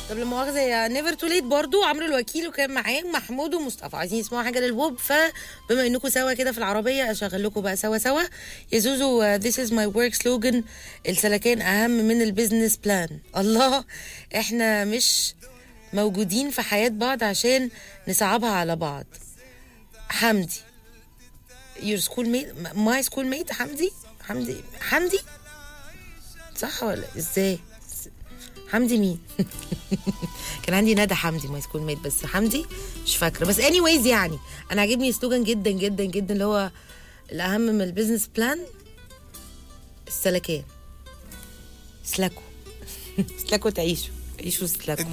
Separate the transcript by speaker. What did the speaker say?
Speaker 1: طب لما مؤاخذه يا نيفر تو ليت برضو عمرو الوكيل وكان معاه محمود ومصطفى عايزين يسمعوا حاجه للبوب فبما انكم سوا كده في العربيه اشغل لكم بقى سوا سوا يا زوزو ذيس از ماي ورك سلوجن السلكان اهم من البيزنس بلان الله احنا مش موجودين في حياه بعض عشان نصعبها على بعض حمدي your schoolmate my schoolmate حمدي حمدي حمدي صح ولا ازاي حمدي مين كان عندي ندى حمدي ماي سكول ميت بس حمدي مش فاكره بس اني وايز يعني انا عاجبني سلوجان جدا جدا جدا اللي هو الاهم من البيزنس بلان السلكان سلكوا سلكوا تعيشوا عيشوا سلكوا